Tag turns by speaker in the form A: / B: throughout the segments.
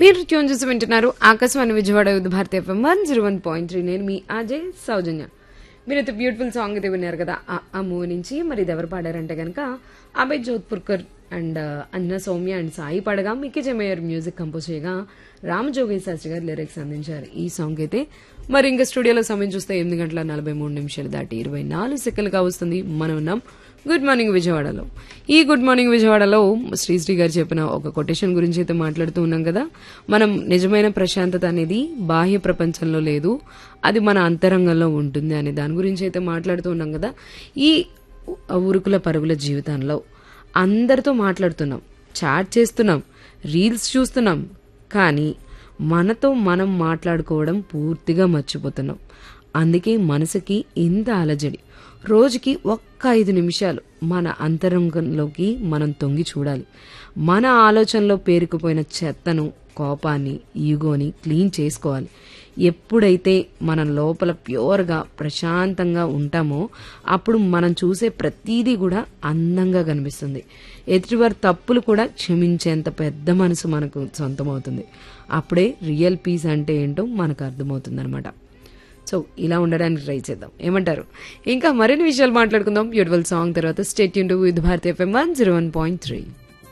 A: మీరు ట్యూన్ చేసి వింటున్నారు ఆకాశవాణి విజయవాడ యుద్ధ Bharati FM one zero one point three నేను మీ అజయ్ సౌజన్య మీరు అయితే బ్యూటిఫుల్ సాంగ్ అయితే విన్నారు కదా ఆ- ఆ మూవీ నుంచి మరి ఇది ఎవరు పాడారంటే కనుక అభయ్ జోధ్పూర్కర్ అండ్ అంజనా సౌమ్య అండ్ సాయి పాడగా మిక్కీ జమేయర్ మ్యూజిక్ కంపోజ్ చేయగా రామజోగేశ్ శాస్త్రి గారు లిరిక్స్ అందించారు ఈ సాంగ్ అయితే మరి ఇంకా స్టూడియోలో సమయం చూస్తే ఎనిమిది గంటల నలభై మూడు నిమిషాలు దాటి ఇరవై నాలుగు సెకండ్లుగా వస్తుంది మనం ఉన్నాం గుడ్ మార్నింగ్ విజయవాడలో ఈ గుడ్ మార్నింగ్ విజయవాడలో శ్రీశ్రీ గారు చెప్పిన ఒక కొటేషన్ గురించి అయితే మాట్లాడుతూ ఉన్నాం కదా మనం నిజమైన ప్రశాంతత అనేది బాహ్య ప్రపంచంలో లేదు అది మన అంతరంగంలో ఉంటుంది అనే దాని గురించి అయితే మాట్లాడుతూ ఉన్నాం కదా ఈ ఉరుకుల పరుగుల జీవితంలో అందరితో మాట్లాడుతున్నాం చాట్ చేస్తున్నాం రీల్స్ చూస్తున్నాం కానీ మనతో మనం మాట్లాడుకోవడం పూర్తిగా మర్చిపోతున్నాం అందుకే మనసుకి ఇంత అలజడి రోజుకి ఒక్క ఐదు నిమిషాలు మన అంతరంగంలోకి మనం తొంగి చూడాలి మన ఆలోచనలో పేరుకుపోయిన చెత్తను కోపాన్ని ఈగోని క్లీన్ చేసుకోవాలి ఎప్పుడైతే మనం లోపల ప్యూర్గా ప్రశాంతంగా ఉంటామో అప్పుడు మనం చూసే ప్రతీదీ కూడా అందంగా కనిపిస్తుంది ఎదుటివారి తప్పులు కూడా క్షమించేంత పెద్ద మనసు మనకు సొంతమవుతుంది అప్పుడే రియల్ పీస్ అంటే ఏంటో మనకు అర్థమవుతుంది అనమాట సో ఇలా ఉండడానికి ట్రై చేద్దాం ఏమంటారు ఇంకా మరిన్ని విషయాలు మాట్లాడుకుందాం బ్యూటిఫుల్ సాంగ్ తర్వాత స్టేట్ యూన్ with Bharati FM one zero one point three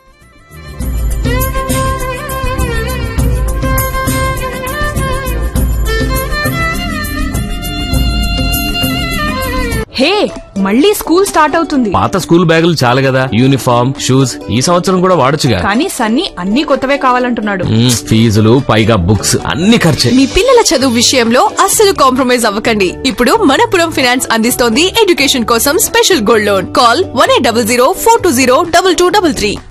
B: hey మళ్ళీ స్కూల్ స్టార్ట్ అవుతుంది
C: పాత స్కూల్ బ్యాగులు చాలు కదా యూనిఫామ్ షూస్ ఈ సంవత్సరం కూడా వాడొచ్చుగా
B: కానీ సన్నీ అన్ని కొత్తవే కావాలంటున్నాడు
C: మ్మ్, ఫీజులు పైగా బుక్స్ అన్ని ఖర్చే
D: మీ పిల్లల చదువు విషయంలో అస్సలు కాంప్రమైజ్ అవ్వకండి ఇప్పుడు మనపురం ఫైనాన్స్ అందిస్తోంది ఎడ్యుకేషన్ కోసం special gold loan call one eight double zero four two zero double two double three